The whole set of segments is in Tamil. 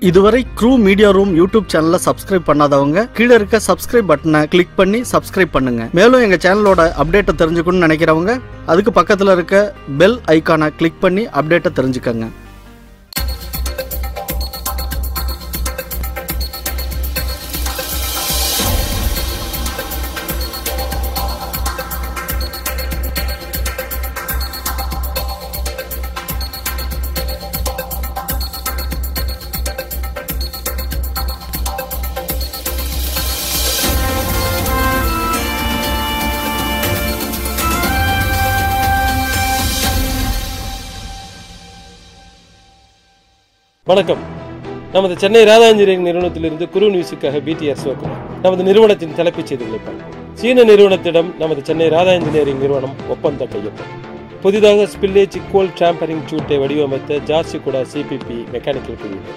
இதுவரை க்ரூ மீடியா ரூம் யூடியூப் சேனலை சப்ஸ்கிரைப் பண்ணாதவங்க கீழே இருக்க சப்ஸ்கிரைப் பட்டனை கிளிக் பண்ணி சப்ஸ்கிரைப் பண்ணுங்க மேலும் எங்க சேனலோட அப்டேட்டை தெரிஞ்சுக்கணும்னு நினைக்கிறவங்க அதுக்கு பக்கத்துல இருக்க பெல் ஐகானை கிளிக் பண்ணி அப்டேட்டை தெரிஞ்சுக்கங்க வணக்கம் நமது சென்னை ராதா இன்ஜினியரிங் நிறுவனத்திலிருந்து குரு நியூஸுக்காக பிடிஆர் சிவகுமார் நமது நிறுவனத்தின் தலைப்புச் செய்திகளை பார்ப்போம் சீன நிறுவனத்திடம் நமது சென்னை ராதா இன்ஜினியரிங் நிறுவனம் ஒப்பந்த கையொப்பம் புதிதாக ஸ்பில்லேஜ் இக்குவல் டிராம்பரிங் சூட்டை வடிவமைத்த ஜார்சிகுடா சிபிபி மெக்கானிக்கல் குழுவினர்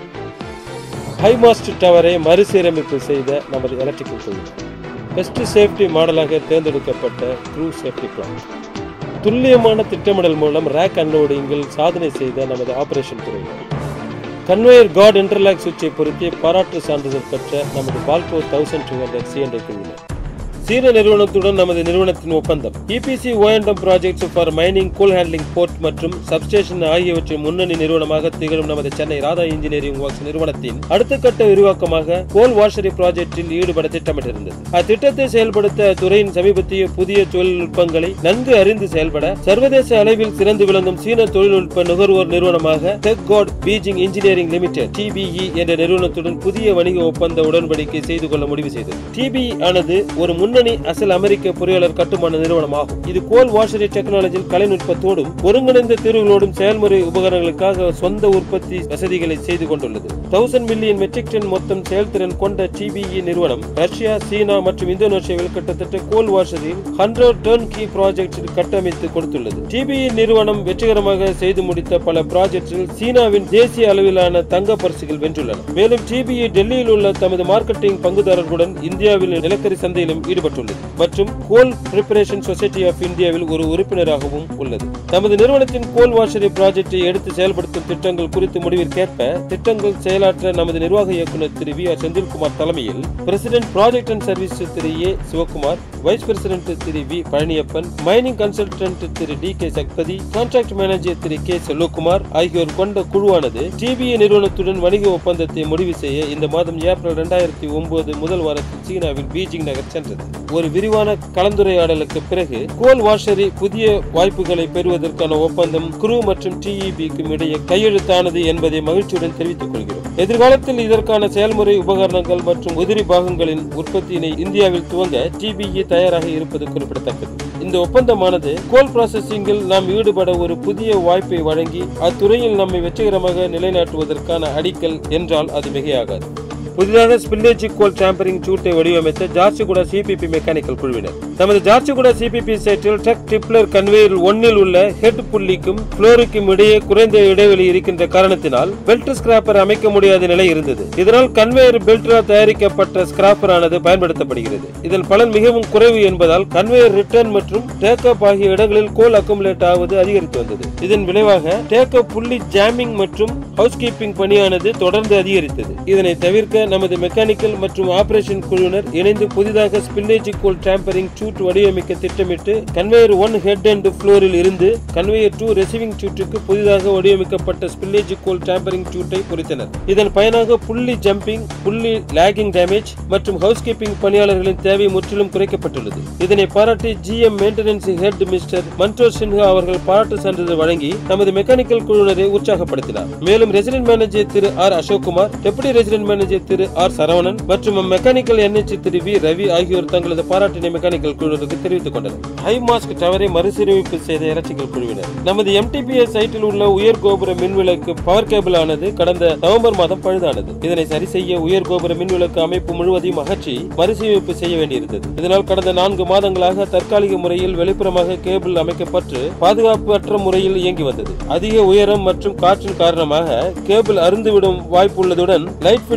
ஹைமாஸ்ட் டவரை மறுசீரமைப்பு செய்த நமது எலக்ட்ரிக்கல் குழுவினர் பெஸ்ட் சேஃப்டி மாடலாக தேர்ந்தெடுக்கப்பட்ட க்ரூ சேஃப்டி பிளான் துல்லியமான திட்டமிடல் மூலம் ரேக் அன்லோடிங்கில் சாதனை செய்த நமது ஆபரேஷன் துறையினர் கன்வேயர் காட் இன்டர்லாக் சுவிட்சை பொருத்தி பாராட்டு சான்றிதழ் பெற்ற நமது பால்கோ தௌசண்ட் டூ ஹண்ட்ரட் சிஎன்டை குழுவினர் சீன நிறுவனத்துடன் நமது நிறுவனத்தின் ஒப்பந்தம் EPC O and M projects for mining coal handling port மற்றும் சப்ஸ்டேஷன் ஆகியவற்றின் முன்னணி நிறுவனமாக திகழும் நமது சென்னை ராதா இன்ஜினியரிங் ஒர்க்ஸ் நிறுவனத்தின் அடுத்த கட்ட விரிவாக்கமாக கோல் வாஷரி ப்ராஜெக்டில் ஈடுபட திட்டமிட்டிருந்தது அத்திட்டத்தை செயல்படுத்த துறையின் சமீபத்திய புதிய தொழில்நுட்பங்களை நன்கு அறிந்து செயல்பட சர்வதேச அளவில் சிறந்து விளங்கும் சீன தொழில்நுட்ப நுகர்வோர் நிறுவனமாக டெக் காட் பீஜிங் இன்ஜினியரிங் லிமிடெட் டிபிஇ என்ற நிறுவனத்துடன் புதிய வணிக ஒப்பந்த உடன்படிக்கை செய்து கொள்ள முடிவு செய்தது டிபிஇ ஆனது ஒரு முன்னணி அசல் அமெரிக்க பொறியாளர் கட்டுமான நிறுவனமாகும் இது கோல் வாஷரி டெக்னாலஜியில் கலைநுட்பத்தோடும் ஒருங்கிணைந்த தீர்வுகளோடும் செயல்முறை உபகரணங்களுக்காக சொந்த உற்பத்தி வசதிகளை செய்து கொண்டுள்ளது தௌசண்ட் மில்லியன் மெட்ரிக் டன் மொத்தம் செயல்திறன் கொண்ட டிபிஇ நிறுவனம் ரஷ்யா சீனா மற்றும் இந்தோனேஷியாவில் கிட்டத்தட்ட கோல் வாஷரில் ஹண்ட்ரட் டர்ன் கீ ப்ராஜெக்ட் கட்டமைத்து கொடுத்துள்ளது டிபிஇ நிறுவனம் வெற்றிகரமாக செய்து முடித்த பல ப்ராஜெக்டில் சீனாவின் தேசிய அளவிலான தங்க பரிசுகள் வென்றுள்ளன மேலும் டிபிஇ டெல்லியில் உள்ள தமது மார்க்கெட்டிங் பங்குதாரர்களுடன் இந்தியாவில் நிலக்கரி சந்தையிலும் ஈடுபட்டுள்ளது மற்றும் கோல் பிரிப்பரேஷன் சொசைட்டி ஆஃப் இந்தியாவில் ஒரு உறுப்பினராகவும் உள்ளது தமது நிறுவனத்தின் கோல் வாஷரி ப்ராஜெக்டை எடுத்து செயல்படுத்தும் திட்டங்கள் குறித்து முடிவிற்கேற்ப திட்டங்கள் செயலாற்ற நமது நிர்வாக இயக்குநர் திரு வி ஆர் செந்தில்குமார் தலைமையில் president project and service Thiru A Sivakumar vice president Thiru V Palaniappan mining consultant Thiru D K Sakpathi contract manager Thiru K Selvakumar ஆகியோர் கொண்ட குழுவானது டிபிஏ நிறுவனத்துடன் வணிக ஒப்பந்தத்தை முடிவு செய்ய இந்த மாதம் ஏப்ரல் இரண்டாயிரத்தி ஒன்பது முதல் வாரத்தில் சீனாவில் பீஜிங் நகர் சென்றது ஒரு விரிவான கலந்துரையாடலுக்கு பிறகு கோல் வாஷரி புதிய வாய்ப்புகளை பெறுவதற்கான ஒப்பந்தம் குரூ மற்றும் டிஇபிக்கும் இடையே கையெழுத்தானது என்பதை மகிழ்ச்சியுடன் தெரிவித்துக் கொள்கிறோம் எதிர்காலத்தில் இதற்கான செயல்முறை உபகரணங்கள் மற்றும் உதிரி பாகங்களின் உற்பத்தியினை இந்தியாவில் துவங்க டிபிஇ தயாராக இருப்பது குறிப்பிடத்தக்கது இந்த ஒப்பந்தமானது கோல் ப்ராசஸிங்கில் நாம் ஈடுபட ஒரு புதிய வாய்ப்பை வழங்கி அத்துறையில் நம்மை வெற்றிகரமாக நிலைநாட்டுவதற்கான அடிக்கல் என்றால் அது மிகையாகாது புதிதாக ஸ்பில்லேஜ் கோல் சாம்பரிங் சூட்டை வடிவமைத்த ஜார்சிகுடா சிபிபி மெக்கானிக்கல் குழுவினர் நமது ஜார்சிகுடா சிபிபி சைட்டில் ட்ரக் டிப்ளர் கன்வேயர் ஒன்னில் உள்ள ஹெட் புள்ளிக்கும் ஃப்ளோருக்கும் இடையே குறைந்த இடைவெளி இருக்கின்ற காரணத்தினால் பெல்ட் ஸ்கிராப்பர் அமைக்க முடியாத நிலை இருந்தது இதனால் கன்வேயர் பெல்டால் தயாரிக்கப்பட்ட ஸ்கிராப்பர் ஆனது பயன்படுத்தப்படுகிறது இதன் பலன் மிகவும் குறைவு என்பதால் கன்வேயர் ரிட்டர்ன் மற்றும் டேக்கப் ஆகிய இடங்களில் கோல் அக்குமுலேட் ஆவது அதிகரித்து வந்தது இதன் விளைவாக டேக்கப் புள்ளி ஜாமிங் மற்றும் ஹவுஸ் கீப்பிங் பணியானது தொடர்ந்து அதிகரித்தது இதனை தவிர்க்க நமது மெக்கானிக்கல் மற்றும் ஆபரேஷன் குழுவினர் இணைந்து புதிதாக ஸ்பில்லேஜ் கோல் டிராம்பரிங் சூட் வடிவமைக்க திட்டமிட்டு கன்வேயர் ஒன் ஹெட் அண்ட் ஃப்ளோரில் இருந்து கன்வேயர் டூ ரெசிவிங் சூட்டுக்கு புதிதாக வடிவமைக்கப்பட்ட ஸ்பில்லேஜ் கோல் டிராம்பரிங் சூட்டை பொறித்தனர் இதன் பயனாக புள்ளி ஜம்பிங் புள்ளி லேகிங் டேமேஜ் மற்றும் ஹவுஸ் கீப்பிங் பணியாளர்களின் தேவை முற்றிலும் குறைக்கப்பட்டுள்ளது இதனை பாராட்டி GM maintenance head mister Mandor Sinha அவர்கள் பாராட்டு சான்றிதழ் வழங்கி நமது மெக்கானிக்கல் குழுவினரை உற்சாகப்படுத்தினார் மேலும் resident manager Thiru R Ashokkumar deputy resident manager Thiru R Saravanan மற்றும் mechanical NHC Thiru V Ravi ஆகியோர் தங்களது பாராட்டினை மெக்கானிக்கல் குழுவினருக்கு தெரிவித்துக் கொண்டனர் ஹை மாஸ்க் டவரை மறுசீரமைப்பு செய்த எலக்ட்ரிக்கல் குழுவினர் நமது எம்டிபிஎஸ் சைட்டில் உள்ள உயர் கோபுர மின்விளக்கு பவர் கேபிள் ஆனது கடந்த நவம்பர் மாதம் பழுதானது இதனை சரி செய்ய உயர் கோபுர மின்விளக்கு அமைப்பு முழுவதையும் அகற்றி மறுசீரமைப்பு செய்ய வேண்டியிருந்தது இதனால் கடந்த நான்கு மாதங்களாக தற்காலிக முறையில் வெளிப்புறமாக கேபிள் அமைக்கப்பட்டு பாதுகாப்பு அற்ற முறையில் இயங்கி வந்தது அதிக உயரம் மற்றும் காற்றின் காரணமாக கேபிள் அருந்துவிடும் வாய்ப்பு உள்ளதுடன் லைட் ஃபிட்டிங் விழும்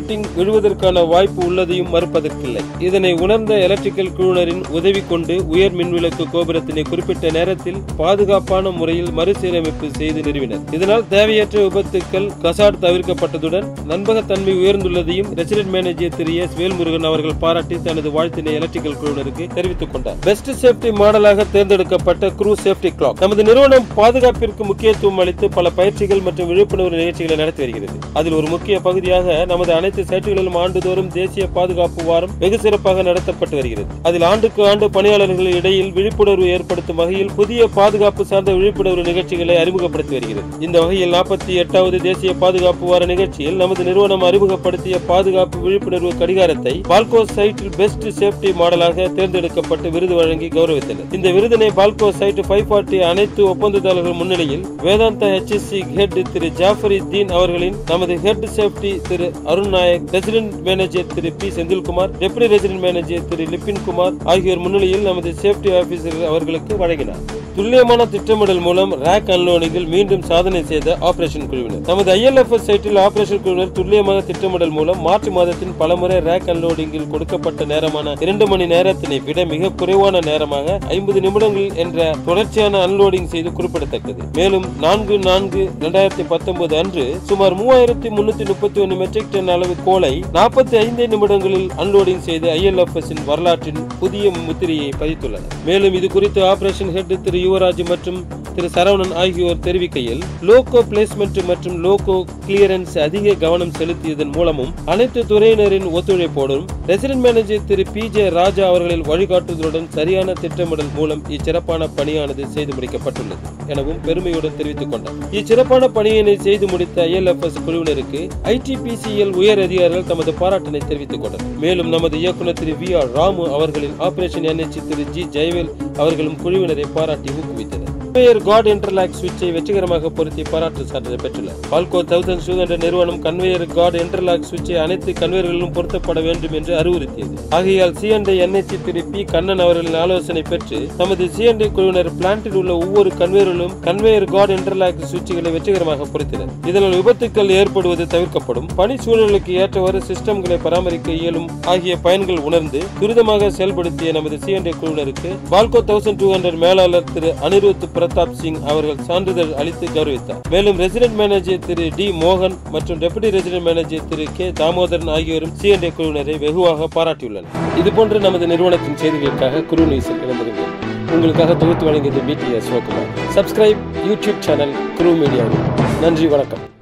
விழுவதற்கான வாய்ப்பு உள்ளதையும் மறுப்பதற்கில்லை இதனை உணர்ந்த எலக்ட்ரிக்கல் குழுவினரின் உதவி கொண்டு உயர் மின்விளக்கு கோபுரத்தினை குறிப்பிட்ட நேரத்தில் பாதுகாப்பான முறையில் மறுசீரமைப்பு செய்து நிறுவினர் இதனால் தேவையற்ற விபத்துக்கள் கசாட் தவிர்க்கப்பட்டதுடன் நண்பகத்தன்மை உயர்ந்துள்ளதையும் resident manager Thiru S Velmurugan அவர்கள் பாராட்டி தனது வாழ்த்தினை எலக்ட்ரிக்கல் குழுவினருக்கு தெரிவித்துக் கொண்டார் பெஸ்ட் சேஃப்டி மாடலாக தேர்ந்தெடுக்கப்பட்ட க்ரூ சேஃப்டி கிளாக் நமது நிறுவனம் பாதுகாப்பிற்கு முக்கியத்துவம் அளித்து பல பயிற்சிகள் மற்றும் விழிப்புணர்வு நிகழ்ச்சிகளை நடத்தி வருகிறது அதில் ஒரு முக்கிய பகுதியாக நமது அனைத்து சைட்டுகளிலும் ஆண்டுதோறும் தேசிய பாதுகாப்பு வாரம் வெகு சிறப்பாக நடத்தப்பட்டு வருகிறது அதில் ஆண்டுக்கு ஆண்டு பணியாளர்கள் இடையில் விழிப்புணர்வு ஏற்படுத்தும் வகையில் புதிய பாதுகாப்பு சார்ந்த விழிப்புணர்வு நிகழ்ச்சிகளை அறிமுகப்படுத்தி வருகிறது இந்த வகையில் நாற்பத்தி எட்டாவது தேசிய பாதுகாப்பு வார நிகழ்ச்சியில் நமது நிறுவனம் அறிமுகப்படுத்திய பாதுகாப்பு விழிப்புணர்வு கடிகாரத்தை பால்கோ சைட்டில் பெஸ்ட் சேஃப்டி மாடலாக தேர்ந்தெடுக்கப்பட்டு விருது வழங்கி கௌரவித்தனர் இந்த விருதினை பால்கோ சைட் ஃபைவ் ஃபார்ட்டி அனைத்து ஒப்பந்ததாரர்கள் முன்னிலையில் வேதாந்தா ஹெச்எஸ்சி ஹெட் திரு ஜாஃபரி தீன் அவர்களின் நமது head safety Thiru Arun Nayak resident manager Thiru P Senthilkumar deputy resident manager Thiru Libin Kumar ஆகியோர் முன்னிலையில் நமது சேஃப்டி ஆபீசர் அவர்களுக்கு வழங்கினார் துல்லியமான திட்டமிடல் மூலம் ரேக் அன்லோடிங்கில் மீண்டும் சாதனை செய்த ஆபரேஷன் குழுவினர் நமது ஐஎல்எஃப்எஸ் சைட்டில் ஆபரேஷன் குழுவினர் துல்லியமாக திட்டமிடல் மூலம் மார்ச் மாதத்தின் பலமுறை ரேக் அன்லோடிங்கில் கொடுக்கப்பட்ட நேரமான இரண்டு மணி நேரத்தினை விட மிக குறைவான நேரமாக ஐம்பது நிமிடங்கள் என்ற தொடர்ச்சியான அன்லோடிங் செய்து குறிப்பிடத்தக்கது மேலும் நான்கு நான்கு இரண்டாயிரத்தி பத்தொன்பது அன்று சுமார் மூவாயிரத்தி முன்னூத்தி முப்பத்தி ஒன்னு மெட்ரிக் டன் அளவு கோலை நாற்பத்தி ஐந்து நிமிடங்களில் அன்லோடிங் செய்து ஐஎல்எஃப்எஸ் வரலாற்றின் புதிய முத்திரையை பதித்துள்ளனர் மேலும் இது குறித்து ஆபரேஷன் ஹெட் திரு யுவராஜ் மற்றும் திரு சரவணன் ஆகியோர் தெரிவிக்கையில் லோகோ பிளேஸ்மெண்ட் மற்றும் லோகோ கிளியரன்ஸ் அதிக கவனம் செலுத்தியதன் மூலமும் அனைத்து துறையினரின் ஒத்துழைப்போடும் resident manager Thiru P J Raja அவர்களின் வழிகாட்டுதலுடன் சரியான திட்டமிடல் மூலம் இச்சிறப்பான பணியானது செய்து முடிக்கப்பட்டுள்ளது எனவும் பெருமையுடன் தெரிவித்துக் கொண்டார் இச்சிறப்பான பணியினை செய்து முடித்த ஐஎல்எஃப்எஸ் குழுவினருக்கு ஐடிபிசிஎல் உயர் அதிகாரிகள் தமது பாராட்டினை தெரிவித்துக் கொண்டனர் மேலும் நமது இயக்குநர் திரு வி ஆர் ராமு அவர்களின் operation NHC Thiru G Jayavel அவர்களும் குழுவினரை பாராட்டி ஊக்குவித்தனர் கன்வேயர் காட் இன்டர்லாக் சுவிட்சை வெற்றிகரமாக பொருத்தி பாராட்டு சான்றிதழ் பெற்றுள்ளார் பால்கோ தௌசண்ட் ஷூ என்ற நிறுவனம் கன்வேயர் காட் இன்டர்லாக் சுவிட்சை அனைத்து கன்வேயர்களிலும் பொருத்தப்பட வேண்டும் என்று அறிவுறுத்தியது ஆகையால் சிஎன்டை என்எச்சி திரு பி கண்ணன் அவர்களின் ஆலோசனை பெற்று நமது சிஎன்டை குழுவினர் பிளான்ட்டில் உள்ள ஒவ்வொரு கன்வேயரிலும் கன்வேயர் காட் இன்டர்லாக் சுவிட்சுகளை வெற்றிகரமாக பொருத்தினர் இதனால் விபத்துக்கள் ஏற்படுவது தவிர்க்கப்படும் பணி சூழலுக்கு ஏற்றவாறு சிஸ்டம்களை பராமரிக்க இயலும் ஆகிய பயன்கள் உணர்ந்து துரிதமாக செயல்படுத்திய நமது சிஎன்டை குழுவினருக்கு பால்கோ தௌசண்ட் டூ ஹண்ட்ரட் மேலாளர் திரு அனிருத் பிரதாப் சிங் அவர்கள் சான்றிதழ் அளித்து கௌரவித்தார் மேலும் ரெசிடென்ட் மேனேஜர் திரு டி மோகன் மற்றும் deputy resident manager Thiru K Damodaran ஆகியோரும் சிஎன்டே குழுவினரை வெகுவாக பாராட்டியுள்ளனர் இதுபோன்று நமது நிறுவனத்தின் செய்திகளுக்காக குரு நியூஸில் இணைந்திருங்கள் உங்களுக்காக தொகுத்து வழங்கியது PDS Sivakumar subscribe YouTube channel Guru media நன்றி வணக்கம்